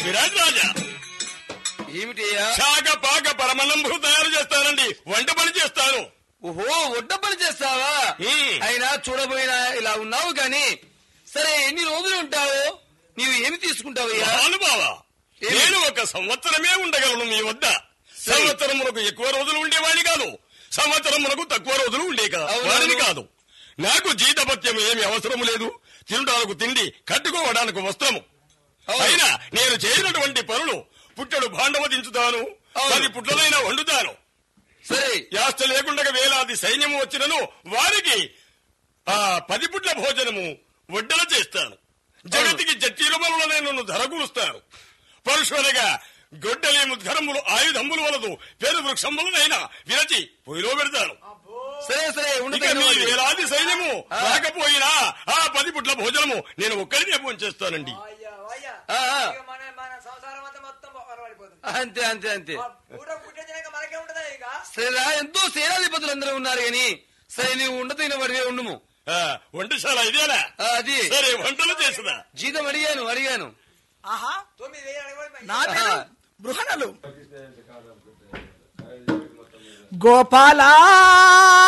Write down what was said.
విరాజ్ రాజా ఏమిటయ్యా శాఖ పాక పరమనంబు తయారు చేస్తానండి వంట పని చేస్తాను ఓహో ఒడ్డ పని చేస్తావా హ్మ్. అయినా చూడబోయినా ఇలా ఉన్నావు గాని సరే ఎన్ని రోజులు ఉంటావు నీవు ఏమి తీసుకుంటావయ్యా మహానుభావ ఏమి? నేను ఒక సంవత్సరమే ఉండగలను మీ వద్ద సంవత్సరములకు ఎక్కువ రోజులు ఉండేవాడిని కాదు సంవత్సరములకు తక్కువ రోజులు ఉండే కా- అవును. వాడిని కాదు నాకు జీతభత్యం ఏమి అవసరం లేదు తినడానికి తిండి కట్టుకోవడానికి వస్త్రము అవును. అయినా నేను చేయనటువంటి పనులు పుట్టడు భాండవ దించుతాను అవును. పది పుట్లనైనా వండుతాను సరే యాస్త లేకుండా వేలాది సైన్యము వచ్చినను వారికి ఆ పది పుట్ల భోజనము వడ్డన చేస్తాను జగతికి జట్టిరమల నేను ధరగులుస్తాను పరుషులగా గొడ్డలేము ధరములు ఆయుధములు వలదు పేరు వృక్షములనైనా విరచి పొయ్యిలో పెడతాను సరే సరే ఇక ఉండదు మీ వేలాది సైన్యము ఆ. రాకపోయినా ఆ పది పుట్ల భోజనము నేను ఒక్కడినే భోంచేస్తానండి అయ్యా, అయ్యా. ఆ, ఆ. ఇక మన మన సంసారం అంతా మొత్తం పడిపోతుంది అంతే అంతే అంతే పూట పుట్టించినాక మనకే ఉంటదా ఇక సరేరా ఎంతో సేనాధిపతులు అందరూ ఉన్నారు గాని సరే నీవు ఉండదైన వాడివే ఉండుము ఆ, వంటశాల ఇదేనా ఆ, అది సరే వంటలు చేసదా జీతం అడిగాను అడిగాను ఆహా తొమ్మిది వేలు అడగబడి నా పేరు ఆహా. బృహణలు గోపాలా